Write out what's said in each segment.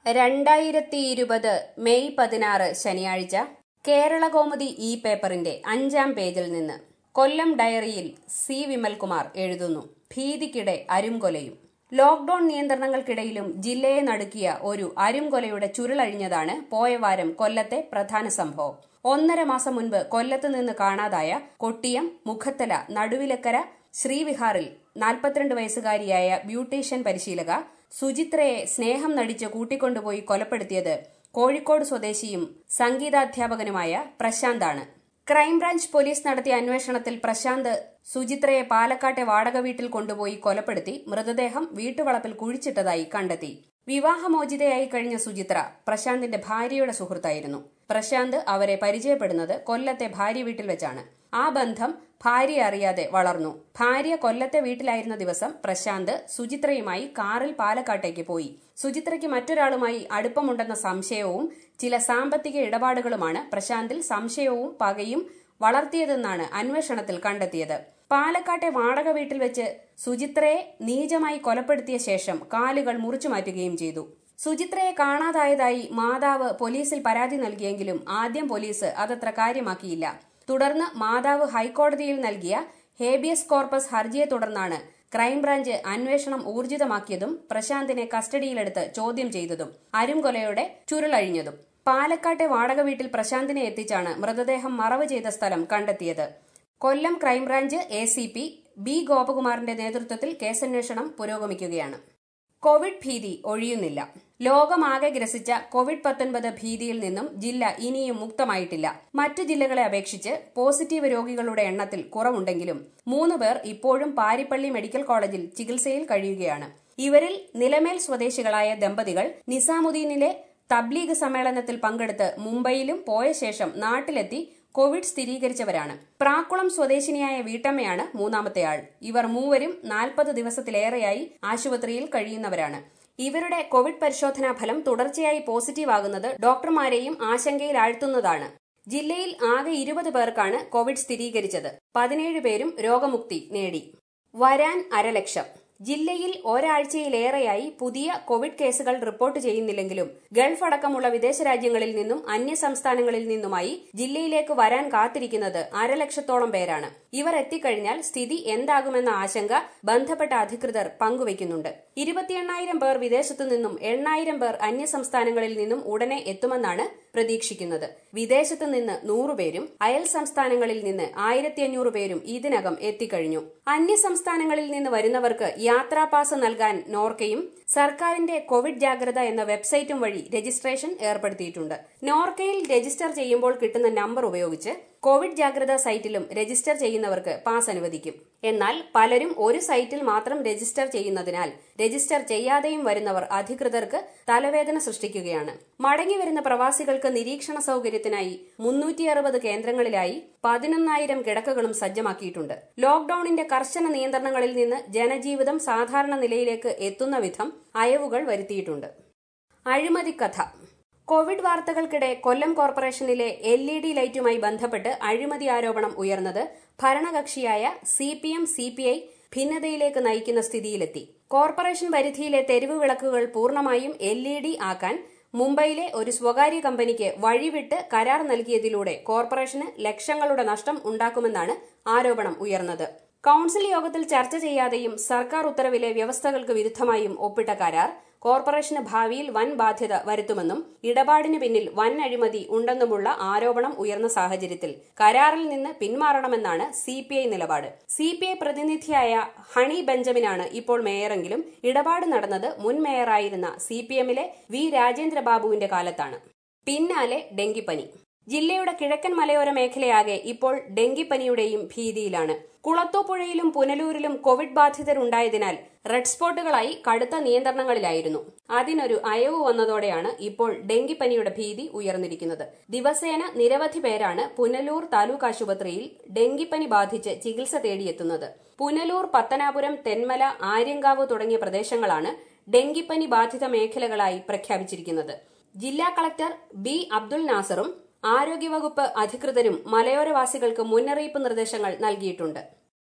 രണ്ടായിരത്തി ഇരുപത് മെയ് പതിനാറ് ശനിയാഴ്ച കേരളകൗമുദി ഇ പേപ്പറിന്റെ അഞ്ചാം പേജിൽ നിന്ന് കൊല്ലം ഡയറിയിൽ സി വിമൽകുമാർ എഴുതുന്നു ഭീതിക്കിടെ അരുംകൊലയും ലോക്ഡൌൺ നിയന്ത്രണങ്ങൾക്കിടയിലും ജില്ലയെ നടുക്കിയ ഒരു അരുംകൊലയുടെ ചുരുളഴിഞ്ഞതാണ് പോയ വാരം കൊല്ലത്തെ പ്രധാന സംഭവം ഒന്നര മാസം മുൻപ് കൊല്ലത്ത് നിന്ന് കാണാതായ കൊട്ടിയം മുഖത്തല നടുവിലക്കര ശ്രീവിഹാറിൽ നാൽപ്പത്തിരണ്ട് വയസ്സുകാരിയായ ബ്യൂട്ടീഷ്യൻ പരിശീലക സുചിത്രയെ സ്നേഹം നടിച്ച് കൂട്ടിക്കൊണ്ടുപോയി കൊലപ്പെടുത്തിയത് കോഴിക്കോട് സ്വദേശിയും സംഗീതാധ്യാപകനുമായ പ്രശാന്താണ് ക്രൈംബ്രാഞ്ച് പോലീസ് നടത്തിയ അന്വേഷണത്തിൽ പ്രശാന്ത് സുചിത്രയെ പാലക്കാട്ടെ വാടക വീട്ടിൽ കൊണ്ടുപോയി കൊലപ്പെടുത്തി മൃതദേഹം വീട്ടുവളപ്പിൽ കുഴിച്ചിട്ടതായി കണ്ടെത്തി വിവാഹമോചിതയായി കഴിഞ്ഞ സുചിത്ര പ്രശാന്തിന്റെ ഭാര്യയുടെ സുഹൃത്തായിരുന്നു പ്രശാന്ത് അവരെ പരിചയപ്പെടുന്നത് കൊല്ലത്തെ ഭാര്യ വീട്ടിൽ വെച്ചാണ് ആ ബന്ധം ഭാര്യ അറിയാതെ വളർന്നു ഭാര്യ കൊല്ലത്തെ വീട്ടിലായിരുന്ന ദിവസം പ്രശാന്ത് സുചിത്രയുമായി കാറിൽ പാലക്കാട്ടേക്ക് പോയി സുചിത്രയ്ക്ക് മറ്റൊരാളുമായി അടുപ്പമുണ്ടെന്ന സംശയവും ചില സാമ്പത്തിക ഇടപാടുകളുമാണ് പ്രശാന്തിൽ സംശയവും പകയും വളർത്തിയതെന്നാണ് അന്വേഷണത്തിൽ കണ്ടെത്തിയത് പാലക്കാട്ടെ വാടക വീട്ടിൽ വെച്ച് സുചിത്രയെ നീചമായി കൊലപ്പെടുത്തിയ ശേഷം കാലുകൾ മുറിച്ചു മാറ്റുകയും ചെയ്തു സുചിത്രയെ കാണാതായതായി മാതാവ് പോലീസിൽ പരാതി നൽകിയെങ്കിലും ആദ്യം പോലീസ് അതത്ര കാര്യമാക്കിയില്ല തുടർന്ന് മാതാവ് ഹൈക്കോടതിയിൽ നൽകിയ ഹേബിയസ് കോർപ്പസ് ഹർജിയെ തുടർന്നാണ് ക്രൈംബ്രാഞ്ച് അന്വേഷണം ഊർജിതമാക്കിയതും പ്രശാന്തിനെ കസ്റ്റഡിയിലെടുത്ത് ചോദ്യം ചെയ്തതും അരുംകൊലയുടെ ചുരുളഴിഞ്ഞതും പാലക്കാട്ടെ വാടക വീട്ടിൽ പ്രശാന്തിനെ എത്തിച്ചാണ് മൃതദേഹം മറവ് ചെയ്ത സ്ഥലം കണ്ടെത്തിയത് Kollam crime branch A C P B ഗോപകുമാറിന്റെ നേതൃത്വത്തിൽ കേസന്വേഷണം പുരോഗമിക്കുകയാണ് കോവിഡ് ഭീതി ഒഴിയുന്നില്ല ലോകമാകെ ഗ്രസിച്ച കോവിഡ് പത്തൊൻപത് ഭീതിയിൽ നിന്നും ജില്ല ഇനിയും മുക്തമായിട്ടില്ല മറ്റു ജില്ലകളെ അപേക്ഷിച്ച് പോസിറ്റീവ് രോഗികളുടെ എണ്ണത്തിൽ കുറവുണ്ടെങ്കിലും മൂന്ന് പേർ ഇപ്പോഴും പാരിപ്പള്ളി മെഡിക്കൽ കോളേജിൽ ചികിത്സയിൽ കഴിയുകയാണ് ഇവരിൽ നിലമേൽ സ്വദേശികളായ ദമ്പതികൾ നിസാമുദ്ദീനിലെ തബ്ലീഗ് സമ്മേളനത്തിൽ പങ്കെടുത്ത് മുംബൈയിലും പോയ ശേഷം നാട്ടിലെത്തി കോവിഡ് സ്ഥിരീകരിച്ചവരാണ് പ്രാക്കുളം സ്വദേശിനിയായ വീട്ടമ്മയാണ് മൂന്നാമത്തെ ആൾ ഇവർ മൂവരും നാൽപ്പത് ദിവസത്തിലേറെയായി ആശുപത്രിയിൽ കഴിയുന്നവരാണ് ഇവരുടെ കോവിഡ് പരിശോധനാ ഫലം തുടർച്ചയായി പോസിറ്റീവ് ആകുന്നത് ഡോക്ടർമാരെയും ആശങ്കയിലാഴ്ത്തുന്നതാണ് ജില്ലയിൽ ആകെ ഇരുപത് പേർക്കാണ് കോവിഡ് സ്ഥിരീകരിച്ചത് പതിനേഴ് പേരും രോഗമുക്തി നേടി വരാൻ അരലക്ഷം ജില്ലയിൽ ഒരാഴ്ചയിലേറെയായി പുതിയ കോവിഡ് കേസുകൾ റിപ്പോർട്ട് ചെയ്യുന്നില്ലെങ്കിലും ഗൾഫ് അടക്കമുള്ള വിദേശ രാജ്യങ്ങളിൽ നിന്നും അന്യ സംസ്ഥാനങ്ങളിൽ നിന്നുമായി ജില്ലയിലേക്ക് വരാൻ കാത്തിരിക്കുന്നത് അരലക്ഷത്തോളം പേരാണ് ഇവർ എത്തിക്കഴിഞ്ഞാൽ സ്ഥിതി എന്താകുമെന്ന ആശങ്ക ബന്ധപ്പെട്ട അധികൃതർ പങ്കുവയ്ക്കുന്നുണ്ട് ഇരുപത്തിയെണ്ണായിരം പേർ വിദേശത്തു നിന്നും എണ്ണായിരം പേർ അന്യ സംസ്ഥാനങ്ങളിൽ നിന്നും ഉടനെ എത്തുമെന്നാണ് പ്രതീക്ഷിക്കുന്നത് വിദേശത്ത് നിന്ന് നൂറുപേരും അയൽ സംസ്ഥാനങ്ങളിൽ നിന്ന് ആയിരത്തി അഞ്ഞൂറ് പേരും ഇതിനകം എത്തിക്കഴിഞ്ഞു അന്യ സംസ്ഥാനങ്ങളിൽ നിന്ന് വരുന്നവർക്ക് യാത്രാ പാസ് നൽകാൻ നോർക്കയും സർക്കാരിന്റെ കോവിഡ് ജാഗ്രത എന്ന വെബ്സൈറ്റും വഴി രജിസ്ട്രേഷൻ ഏർപ്പെടുത്തിയിട്ടുണ്ട് നോർക്കയിൽ രജിസ്റ്റർ ചെയ്യുമ്പോൾ കിട്ടുന്ന നമ്പർ ഉപയോഗിച്ച് കോവിഡ് ജാഗ്രത സൈറ്റിലും രജിസ്റ്റർ ചെയ്യുന്നവർക്ക് പാസ് അനുവദിക്കും എന്നാൽ പലരും ഒരു സൈറ്റിൽ മാത്രം രജിസ്റ്റർ ചെയ്യുന്നതിനാൽ രജിസ്റ്റർ ചെയ്യാതെയും വരുന്നവർ അധികൃതർക്ക് തലവേദന സൃഷ്ടിക്കുകയാണ് മടങ്ങി വരുന്ന പ്രവാസികൾക്ക് നിരീക്ഷണ സൗകര്യത്തിനായി മുന്നൂറ്റി അറുപത് കേന്ദ്രങ്ങളിലായി പതിനൊന്നായിരം കിടക്കകളും സജ്ജമാക്കിയിട്ടുണ്ട് ലോക്ഡൌണിന്റെ കർശന നിയന്ത്രണങ്ങളിൽ നിന്ന് ജനജീവിതം സാധാരണ നിലയിലേക്ക് എത്തുന്ന വിധം അയവുകൾ വരുത്തിയിട്ടുണ്ട് അഴിമതിക്കഥ കോവിഡ് വാർത്തകൾക്കിടെ കൊല്ലം കോർപ്പറേഷനിലെ എൽ ഇ ഡി ലൈറ്റുമായി ബന്ധപ്പെട്ട് അഴിമതി ആരോപണം ഉയർന്നത് ഭരണകക്ഷിയായ C P M C P I ഭിന്നതയിലേക്ക് നയിക്കുന്ന സ്ഥിതിയിലെത്തി കോർപ്പറേഷൻ പരിധിയിലെ തെരുവ് വിളക്കുകൾ പൂർണ്ണമായും എൽ ഇ ഡി ആക്കാൻ മുംബൈയിലെ ഒരു സ്വകാര്യ കമ്പനിക്ക് വഴിവിട്ട് കരാർ നൽകിയതിലൂടെ കോർപ്പറേഷന് ലക്ഷങ്ങളുടെ നഷ്ടം ഉണ്ടാക്കുമെന്നാണ് ആരോപണം ഉയർന്നത് കൌൺസിൽ യോഗത്തിൽ ചർച്ച ചെയ്യാതെയും സർക്കാർ ഉത്തരവിലെ വ്യവസ്ഥകൾക്ക് വിരുദ്ധമായും ഒപ്പിട്ട കരാർ കോർപ്പറേഷന് ഭാവിയിൽ വൻ ബാധ്യത വരുത്തുമെന്നും ഇടപാടിന് പിന്നിൽ വൻ അഴിമതി ഉണ്ടെന്നുമുള്ള ആരോപണം ഉയർന്ന സാഹചര്യത്തിൽ കരാറിൽ നിന്ന് പിന്മാറണമെന്നാണ് സി പി ഐ നിലപാട് സി പി ഐ പ്രതിനിധിയായ ഹണി ബെഞ്ചമിനാണ് ഇപ്പോൾ മേയറെങ്കിലും ഇടപാട് നടന്നത് മുൻ മേയറായിരുന്ന സി പി എമ്മിലെ വി രാജേന്ദ്രബാബുവിന്റെ കാലത്താണ് പിന്നാലെ ഡെങ്കിപ്പനി ജില്ലയുടെ കിഴക്കൻ മലയോര മേഖലയാകെ ഇപ്പോൾ ഡെങ്കിപ്പനിയുടെയും ഭീതിയിലാണ് കുളത്തൂപ്പുഴയിലും പുനലൂരിലും കോവിഡ് ബാധിതരുണ്ടായതിനാൽ റെഡ് സ്പോട്ടുകളായി കടുത്ത നിയന്ത്രണങ്ങളിലായിരുന്നു അതിനൊരു അയവ് വന്നതോടെയാണ് ഇപ്പോൾ ഡെങ്കിപ്പനിയുടെ ഭീതി ഉയർന്നിരിക്കുന്നത് ദിവസേന നിരവധി പേരാണ് പുനലൂർ താലൂക്ക് ആശുപത്രിയിൽ ഡെങ്കിപ്പനി ബാധിച്ച് ചികിത്സ തേടിയെത്തുന്നത് പുനലൂർ പത്തനാപുരം തെന്മല ആര്യങ്കാവ് തുടങ്ങിയ പ്രദേശങ്ങളാണ് ഡെങ്കിപ്പനി ബാധിത മേഖലകളായി പ്രഖ്യാപിച്ചിരിക്കുന്നത് ജില്ലാ കളക്ടർ ബി അബ്ദുൽ നാസറും ആരോഗ്യവകുപ്പ് അധികൃതരും മലയോരവാസികൾക്ക് മുന്നറിയിപ്പ് നിർദ്ദേശങ്ങൾ നൽകിയിട്ടുണ്ട്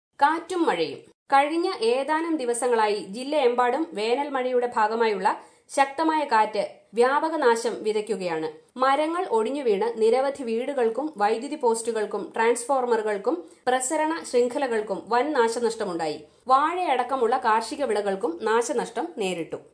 കാറ്റും മഴയും കഴിഞ്ഞ ഏതാനും ദിവസങ്ങളായി ജില്ലയെമ്പാടും വേനൽ മഴയുടെ ഭാഗമായുള്ള ശക്തമായ കാറ്റ് വ്യാപക നാശം വിതയ്ക്കുകയാണ് മരങ്ങൾ ഒടിഞ്ഞു വീണ് നിരവധി വീടുകൾക്കും വൈദ്യുതി പോസ്റ്റുകൾക്കും ട്രാൻസ്ഫോർമറുകൾക്കും പ്രസരണ ശൃംഖലകൾക്കും വൻ നാശനഷ്ടമുണ്ടായി വാഴയടക്കമുള്ള കാർഷിക വിളകൾക്കും നാശനഷ്ടം നേരിട്ടു